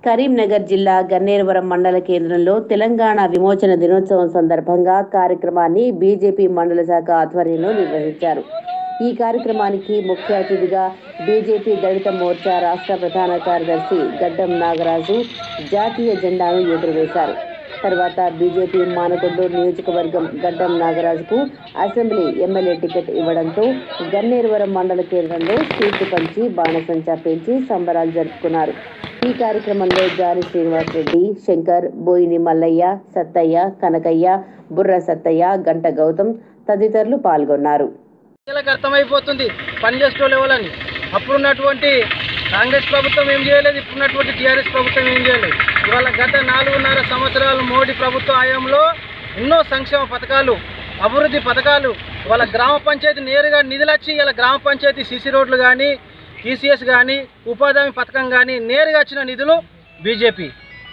కరీంనగర్ జిల్లా గన్నేరవరం మండల కేంద్రంలో తెలంగాణ విమోచన దినోత్సవం సందర్భంగా కార్యక్రమాన్ని బీజేపీ మండల శాఖ ఆధ్వర్యంలో నిర్వహించారు ఈ కార్యక్రమానికి ముఖ్య అతిథిగా బీజేపీ దళిత మోర్చా రాష్ట్ర ప్రధాన కార్యదర్శి గడ్డం నాగరాజు జాతీయ జెండాను ఎగురవేశారు తర్వాత బీజేపీ మానకొండూరు నియోజకవర్గం గడ్డం నాగరాజుకు అసెంబ్లీ ఎమ్మెల్యే టికెట్ ఇవ్వడంతో గన్నేరువరం మండల కేంద్రంలో సీట్లు పంచి బాణసంచా పేల్చి సంబరాలు జరుపుకున్నారు ఈ కార్యక్రమంలో జారి శ్రీనివాసరెడ్డి శంకర్ బోయిని మల్లయ్య సత్తయ్య కనకయ్య బుర్ర సత్తయ్య గంట గౌతమ్ తదితరులు పాల్గొన్నారు ప్రజలకు అర్థమైపోతుంది పనిచేసేటోళ్ళు ఎవరని అప్పుడున్నటువంటి కాంగ్రెస్ ప్రభుత్వం ఏం చేయలేదు ఇప్పుడున్నటువంటి టీఆర్ఎస్ ప్రభుత్వం ఏం చేయలేదు ఇవాళ గత నాలుగున్నర సంవత్సరాలు మోడీ ప్రభుత్వ హయాంలో ఎన్నో సంక్షేమ పథకాలు అభివృద్ధి పథకాలు ఇవాళ గ్రామ పంచాయతీ నేరుగా నిధులు వచ్చి ఇలా గ్రామ పంచాయతీ సిసి రోడ్లు కానీ టీసీఎస్ కానీ ఉపాధి హామీ పథకం కానీ నేరుగా వచ్చిన నిధులు బీజేపీ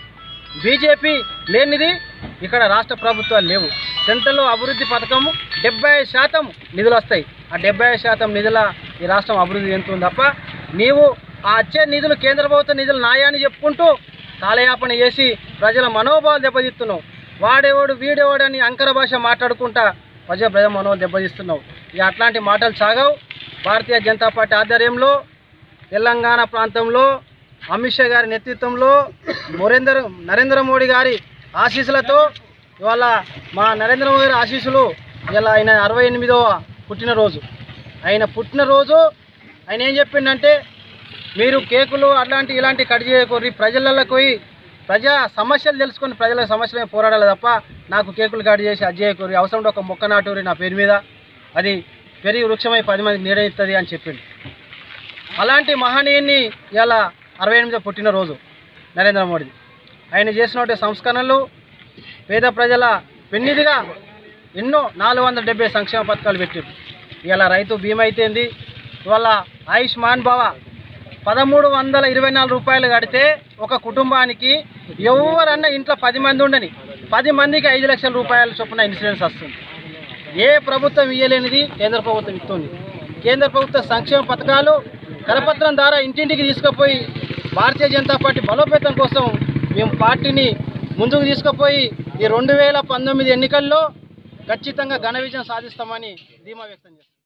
బీజేపీ లేనిది ఇక్కడ రాష్ట్ర ప్రభుత్వాలు లేవు సెంట్రల్లో అభివృద్ధి పథకం డెబ్బై శాతం నిధులు వస్తాయి ఆ డెబ్బై శాతం నిధుల ఈ రాష్ట్రం అభివృద్ధి చెందుతుంది తప్ప నీవు ఆ వచ్చే నిధులు కేంద్ర ప్రభుత్వ నిధులు నాయాన్ని చెప్పుకుంటూ కాలయాపన చేసి ప్రజల మనోభావాలు దెబ్బతీస్తున్నావు వాడేవాడు వీడేవాడని అంకర భాష మాట్లాడుకుంటా ప్రజల ప్రజల మనోభావాలు దెబ్బతీస్తున్నావు ఇక అట్లాంటి మాటలు సాగవు భారతీయ జనతా పార్టీ ఆధ్వర్యంలో తెలంగాణ ప్రాంతంలో అమిత్ షా గారి నేతృత్వంలో నరేంద్ర నరేంద్ర మోడీ గారి ఆశీస్సులతో ఇవాళ మా నరేంద్ర మోడీ గారి ఆశీస్సులు ఇలా ఆయన అరవై ఎనిమిదవ పుట్టినరోజు ఆయన పుట్టినరోజు ఆయన ఏం చెప్పిండంటే మీరు కేకులు అట్లాంటి ఇలాంటి కట్ చేయకూరి ప్రజలకు పోయి ప్రజా సమస్యలు తెలుసుకొని ప్రజల సమస్యలే పోరాడాలి తప్ప నాకు కేకులు కట్ చేసి అది చేయకూరి అవసరం ఉంటే ఒక మొక్క నాటూరి నా పేరు మీద అది పెరిగి వృక్షమై పది మందికి నీడ ఇస్తుంది అని చెప్పిండు అలాంటి మహనీయుని ఇలా అరవై ఎనిమిదో పుట్టినరోజు నరేంద్ర మోడీ ఆయన చేసినటువంటి సంస్కరణలు పేద ప్రజల పెన్నిదిగా ఎన్నో నాలుగు వందల డెబ్బై సంక్షేమ పథకాలు పెట్టారు ఇలా రైతు బీమా అయితేంది ఇవాళ ఆయుష్మాన్ భవ పదమూడు వందల ఇరవై నాలుగు రూపాయలు కడితే ఒక కుటుంబానికి ఎవరన్నా ఇంట్లో పది మంది ఉండని పది మందికి ఐదు లక్షల రూపాయల చొప్పున ఇన్సూరెన్స్ వస్తుంది ఏ ప్రభుత్వం ఇయ్యలేనిది కేంద్ర ప్రభుత్వం ఇస్తుంది కేంద్ర ప్రభుత్వ సంక్షేమ పథకాలు కరపత్రం ద్వారా ఇంటింటికి తీసుకుపోయి భారతీయ జనతా పార్టీ బలోపేతం కోసం మేము పార్టీని ముందుకు తీసుకుపోయి ఈ రెండు వేల పంతొమ్మిది ఎన్నికల్లో ఖచ్చితంగా ఘన విజయం సాధిస్తామని ధీమా వ్యక్తం చేస్తాం